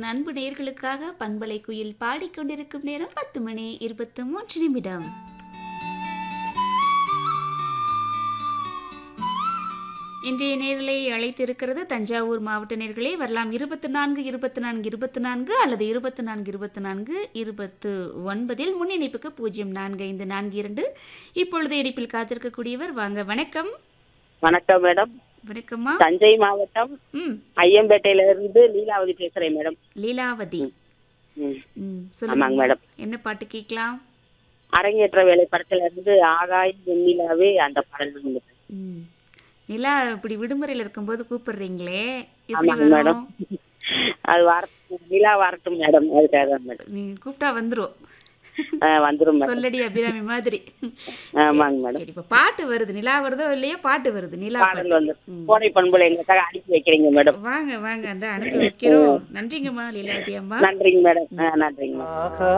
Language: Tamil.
அன்பு நேயர்களுக்காக பண்பலை குயில் பாடிக்கொண்டிருக்கும் நேரம் பத்து மணி இருபத்து மூன்று நிமிடம் இன்றைய நேரலை அழைத்திருக்கிறது தஞ்சாவூர் மாவட்ட நேர்களே வரலாம் இருபத்தி நான்கு இருபத்தி நான்கு இருபத்தி நான்கு அல்லது இருபத்தி நான்கு இருபத்தி நான்கு இருபத்து ஒன்பதில் முன் இணைப்புக்கு பூஜ்ஜியம் நான்கு ஐந்து நான்கு இரண்டு இப்பொழுது இணைப்பில் காத்திருக்கக்கூடியவர் வாங்க வணக்கம் வணக்கம் மேடம் வணக்கம்மா தஞ்சை மாவட்டம் ம் ஐயம்பேட்டையில இருந்து லீலாவதி பேசுறேன் மேடம் லீலாவதி ம். ம் ஆமாங்க சொல்லுங்க மேடம் என்ன பாட்டு கேட்கலாம் அரங்கேற்ற வேலை படத்துல இருந்து ஆகாய் வெண்ணிலாவே அந்த பாடல் வந்து ம் நிலா இப்படி விடுமுறையில் இருக்கும்போது கூப்பிடுறீங்களே எப்படி ஆமாங்க மேடம் வரும் அது வர நிலா வரட்டும் மேடம் அதுக்காக தான் மேடம் நீ கூப்பிட்டா வந்துரும் ஆ, வந்துரும் மேடம் சொல்லடி அபிராமி மாதிரி ஆமாங்க மேடம் சரி இப்ப பாட்டு வருது நிலா வருதோ இல்லையோ பாட்டு வருது நிலா பாடல் பாட்டு வந்து கோடை பண்புல எங்களுக்காக அனுப்பி வைக்கிறீங்க மேடம் வாங்க வாங்க அந்த அனுப்பி வைக்கிறோம் நன்றிங்கம்மா லீலாவதி அம்மா நன்றிங்க மேடம் ஆ, நன்றிங்க மேடம் ஆகா